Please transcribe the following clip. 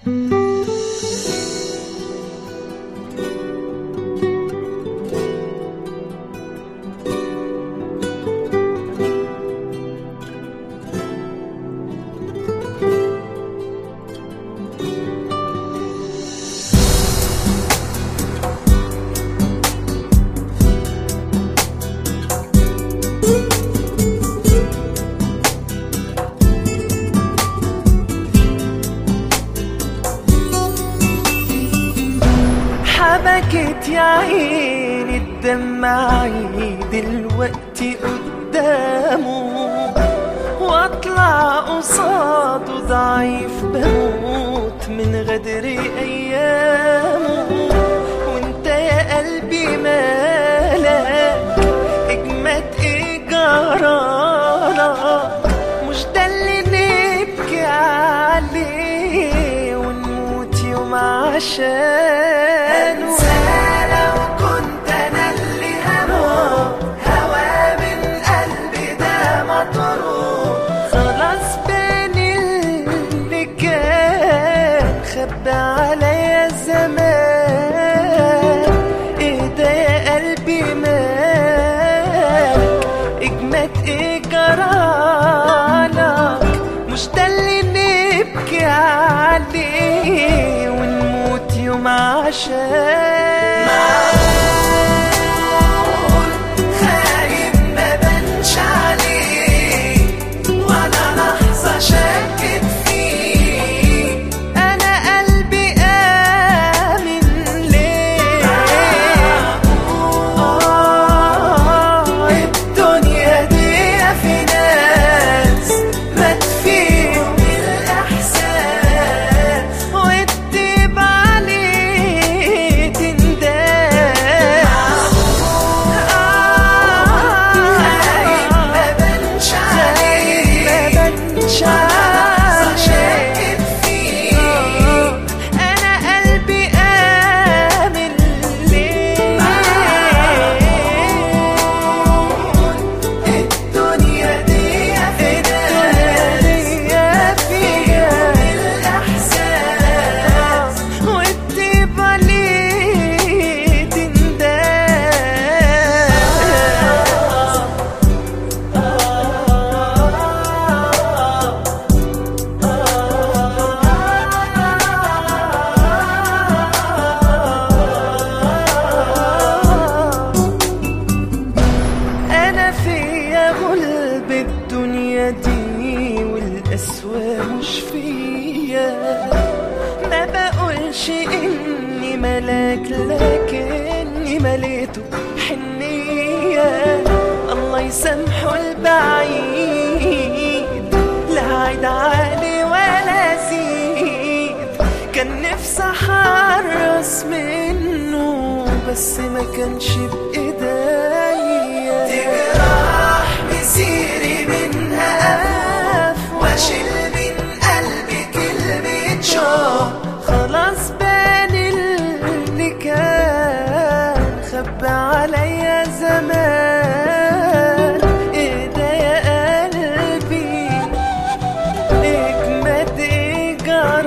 حبكت يا عيني الدمعي دلوقتي قدامه واطلع قصاده ضعيف بموت من غدر ايامه وانت يا قلبي مالك اجمد ايه جرالك مش ده اللي نبكي عليه ونموت يوم عشانه لو كنت انا اللي هموت هوا من قلبي ده مطروح خلاص بين اللي كان خبى عليا الزمان اهدى يا قلبي مالك اجمد ايه جرالك مش ده اللي نبكي عليه ونموت يوم عشان معقول خايف ما بنش عليه ولا لحظة شكت فيه أنا قلبي آمن ليه آه الدنيا دي في ناس مات فيهم الإحساس والديب عليه تنداس خايف ما بنش عليه ما بنش شاكك فيه أنا قلبي آمن ليه الدنيا دي فيها فيها الإحساس والطيب عليه تنداس انا فيا غلب الدنيا دي والقسوة مش فيا ما بقولش اني ملاك لكني مليته حنية الله يسامحه البعيد لا عيد عالي ولا زيد كان نفسي احرص منه بس ما كانش بايديا تجرح مسيري منها أف واشيل من قلبي كلمة شوق خلاص بان اللي كان خبى عليا زمان اهدى يا قلبي اجمد ايه جرالك